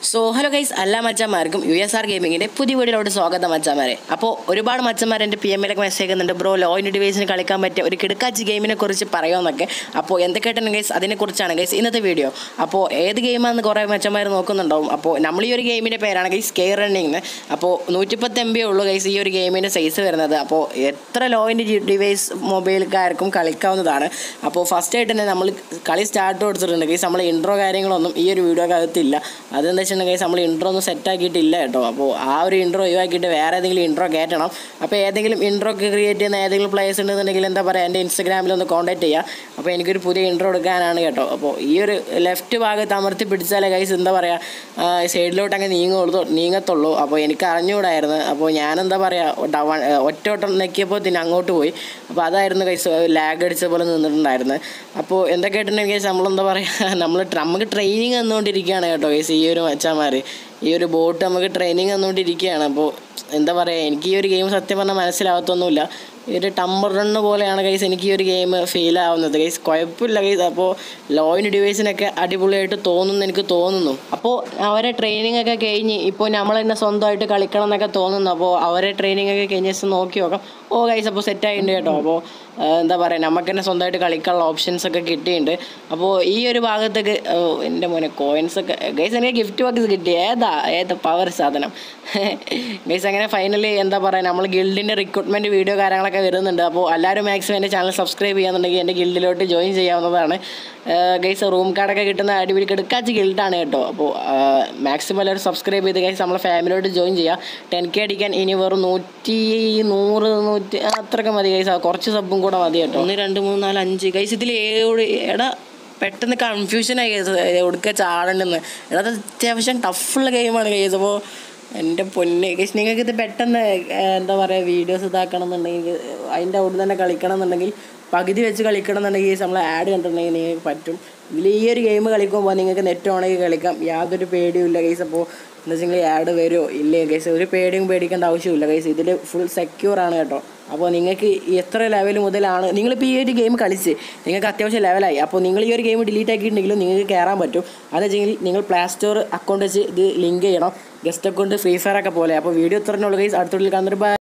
so hello guys എല്ലാ മച്ചന്മാർക്കും U S R ഗെയിമിങ്ങിൻ്റെ പുതിയ വീഡിയോയിലോട്ട് സ്വാഗതം മച്ചന്മാരെ അപ്പോൾ ഒരുപാട് മച്ചന്മാർ എൻ്റെ പി എമ്മിലൊക്കെ മെസ്സേജ് ചെയ്യുന്നുണ്ട് ബ്രോ ലോ ഇൻ ഡിവൈസിന് കളിക്കാൻ പറ്റിയ ഒരു കിടക്കാച്ചി ഗെയിമിനെ കുറിച്ച് പറയുമെന്നൊക്കെ അപ്പോൾ എന്തൊക്കെയായിട്ടാണ് ഗൈസ് അതിനെക്കുറിച്ചാണ് ഗൈസ് ഇന്നത്തെ വീഡിയോ അപ്പോൾ ഏത് ഗെയിമാണെന്ന് കുറേ മച്ചന്മാർ നോക്കുന്നുണ്ടാവും അപ്പോൾ നമ്മൾ ഈ ഒരു ഗെയിമിൻ്റെ പേരാണ് ഗൈസ് കെ റണ്ണിങ് അപ്പോൾ നൂറ്റിപ്പത്ത് എം ബി ഉള്ളൂ ഗൈസ് ഈ ഒരു ഗെയിമിൻ്റെ സൈസ് വരുന്നത് അപ്പോൾ എത്ര ലോ ഇൻ ഡിവൈസ് മൊബൈൽക്കാർക്കും കളിക്കാവുന്നതാണ് അപ്പോൾ ഫസ്റ്റ് ആയിട്ട് തന്നെ നമ്മൾ കളി സ്റ്റാർട്ട് കൊടുത്തിട്ടുണ്ട് ഗൈസ് നമ്മൾ ഇൻട്രോ കാര്യങ്ങളൊന്നും ഈ ഒരു വീഡിയോക്കകത്തില്ല അതെന്താ വെച്ചിട്ടുണ്ടെങ്കിൽ നമ്മൾ ഇൻട്രോ ഒന്നും സെറ്റ് ആക്കിയിട്ടില്ല കേട്ടോ അപ്പോൾ ആ ഒരു ഇൻട്രോ ഒഴിവാക്കിയിട്ട് വേറെ ഏതെങ്കിലും ഇൻട്രോ കയറ്റണം അപ്പോൾ ഏതെങ്കിലും ഇൻട്രോ ക്രിയേറ്റ് ചെയ്യുന്ന ഏതെങ്കിലും പ്ലേസ് ഉണ്ടെന്നുണ്ടെങ്കിൽ എന്താ പറയുക എൻ്റെ ഇൻസ്റ്റാഗ്രാമിൽ ഒന്ന് കോൺടാക്ട് ചെയ്യുക അപ്പോൾ എനിക്കൊരു പുതിയ ഇൻട്രോ എടുക്കാനാണ് കേട്ടോ അപ്പോൾ ഈ ഒരു ലെഫ്റ്റ് ഭാഗത്ത് അമർത്തി പിടിച്ചാലേ കൈസ് എന്താ പറയുക സൈഡിലോട്ട് അങ്ങ് നീങ്ങുള്ളൂ നീങ്ങത്തുള്ളൂ അപ്പോൾ എനിക്ക് അറിഞ്ഞുകൂടായിരുന്നു അപ്പോൾ ഞാനെന്താ പറയുക ഡവൺ ഒറ്റ വട്ടം നെക്കിയപ്പോൾ പിന്നെ അങ്ങോട്ട് പോയി അപ്പോൾ അതായിരുന്നു കൈസ് ലാഗ് അടിച്ച പോലെ നിന്നിട്ടുണ്ടായിരുന്നു അപ്പോൾ എന്തൊക്കെ ആയിട്ടുണ്ടെങ്കിൽ നമ്മളെന്താ പറയുക നമ്മൾ നമുക്ക് ട്രെയിനിങ് തന്നുകൊണ്ടിരിക്കുകയാണ് കേട്ടോ കൈസ് ഈ ഒരു മച്ചാന്മാർ ഈ ഒരു ബോട്ട് നമുക്ക് ട്രെയിനിങ് തന്നുകൊണ്ടിരിക്കുകയാണ് അപ്പോൾ എന്താ പറയുക എനിക്ക് ഈ ഒരു ഗെയിം സത്യം പറഞ്ഞാൽ മനസ്സിലാവത്തൊന്നുമില്ല ഈ ഒരു ടമ്പർ റണ്ണ് പോലെയാണ് ഗൈസ് എനിക്ക് ഈ ഒരു ഗെയിം ഫീൽ ആവുന്നത് ഗൈസ് കുഴപ്പമില്ല ഗൈസ് അപ്പോൾ ലോയിൻ ഡിവൈസിനൊക്കെ അടിപൊളിയായിട്ട് തോന്നുന്നു എനിക്ക് തോന്നുന്നു അപ്പോൾ അവരെ ട്രെയിനിങ് ഒക്കെ കഴിഞ്ഞ് ഇപ്പോൾ നമ്മൾ തന്നെ സ്വന്തമായിട്ട് കളിക്കണം എന്നൊക്കെ തോന്നുന്നു അപ്പോൾ അവരെ ട്രെയിനിങ് ഒക്കെ കഴിഞ്ഞ ദിവസം നോക്കി നോക്കാം ഓ ഗൈസ് അപ്പോൾ സെറ്റ് ആയിട്ടുണ്ട് കേട്ടോ അപ്പോൾ എന്താ പറയുക നമുക്ക് തന്നെ സ്വന്തമായിട്ട് കളിക്കാനുള്ള ഓപ്ഷൻസ് ഒക്കെ കിട്ടിയിട്ടുണ്ട് അപ്പോൾ ഈ ഒരു ഭാഗത്തേക്ക് ഓ, എൻ്റെ മോനെ കോയിൻസ് ഒക്കെ ഗൈസ് എനിക്ക് ഗിഫ്റ്റ് ബോക്സ് കിട്ടി ഏതാ ഏതാ പവർ സാധനം ഗൈസ് അങ്ങനെ ഫൈനലി എന്താ പറയുക നമ്മൾ ഗിൽഡിൻ്റെ റിക്രൂട്ട്മെൻറ്റ് വീഡിയോ കാര്യങ്ങളൊക്കെ വരുന്നുണ്ട് അപ്പോൾ എല്ലാവരും മാക്സിമം എൻ്റെ ചാനൽ സബ്സ്ക്രൈബ് ചെയ്യാന്നുണ്ടെങ്കിൽ എൻ്റെ ഗിൽഡിലോട്ട് ജോയിൻ ചെയ്യാവുന്നതാണ് ഗൈസ് റൂം കാർഡൊക്കെ കിട്ടുന്ന അടിപൊളി കിടക്കാച്ച് ഗിൽഡാണ് കേട്ടോ അപ്പോൾ മാക്സിമം എല്ലാവരും സബ്സ്ക്രൈബ് ചെയ്ത് ഗൈസ് നമ്മളെ ഫാമിലിയോട്ട് ജോയിൻ ചെയ്യുക ടെൻ കെ അടിക്കാൻ ഇനി വെറും നൂറ്റി നൂറ് നൂറ്റി അത്രയൊക്കെ മതി ഗൈസ് കുറച്ച് സബും കൂടെ മതി കേട്ടോ ഒന്ന് രണ്ട് മൂന്ന് നാല് അഞ്ച് ഗൈസ് ഇതിൽ ഏഴ് എടാ പെട്ടെന്ന് കൺഫ്യൂഷനായി കേസ് എവിടുക്ക ചാടണ്ടെന്ന് എടാ അത് അത്യാവശ്യം ടഫുള്ള ഗെയിമാണ് കേസ് അപ്പോൾ എൻ്റെ പൊന്നെ കേസ് നിങ്ങൾക്ക് ഇത് പെട്ടെന്ന് ഏഹ്, എന്താ പറയുക വീഡിയോസ് ഇതാക്കണം എന്നുണ്ടെങ്കിൽ അതിൻ്റെ അവിടെ തന്നെ കളിക്കണം എന്നുണ്ടെങ്കിൽ പകുതി വെച്ച് കളിക്കണം എന്നുണ്ടെങ്കിൽ കേസ് നമ്മൾ ആഡ് കണ്ടിട്ടുണ്ടെങ്കിൽ നിങ്ങൾക്ക് പറ്റും ഇതിൽ ഈ ഒരു ഗെയിം കളിക്കുമ്പോൾ നിങ്ങൾക്ക് നെറ്റ് ഓണെങ്കിൽ കളിക്കാം യാതൊരു പേടിയുമില്ല കേസ് അപ്പോൾ എന്താ വെച്ചെങ്കിൽ ആഡ് വരുമോ ഇല്ലേ കേസ് ഒരു പേടിയും പേടിക്കേണ്ട ആവശ്യമില്ല കേസ് ഇതിൽ ഫുൾ സെക്യൂർ ആണ് കേട്ടോ അപ്പോൾ നിങ്ങൾക്ക് എത്ര ലെവൽ മുതലാണ് നിങ്ങളിപ്പോൾ ഈ ഒരു ഗെയിം കളിച്ച് നിങ്ങൾക്ക് അത്യാവശ്യം ലെവലായി അപ്പോൾ നിങ്ങൾ ഈ ഒരു ഗെയിം ഡിലീറ്റ് ആക്കിയിട്ടുണ്ടെങ്കിലും നിങ്ങൾക്ക് കയറാൻ പറ്റും അത് വെച്ചെങ്കിൽ നിങ്ങൾ പ്ലേ സ്റ്റോർ അക്കൗണ്ട് വെച്ച് ഇത് ലിങ്ക് ചെയ്യണം ഗസ്റ്റ് അക്കൗണ്ട് ഫ്രീ ഫയർ ഒക്കെ പോലെ അപ്പോൾ വീഡിയോ ഇത്രയുള്ള ഗൈസ് അടുത്തുള്ളിൽ കാണുന്നൊരു ബൈ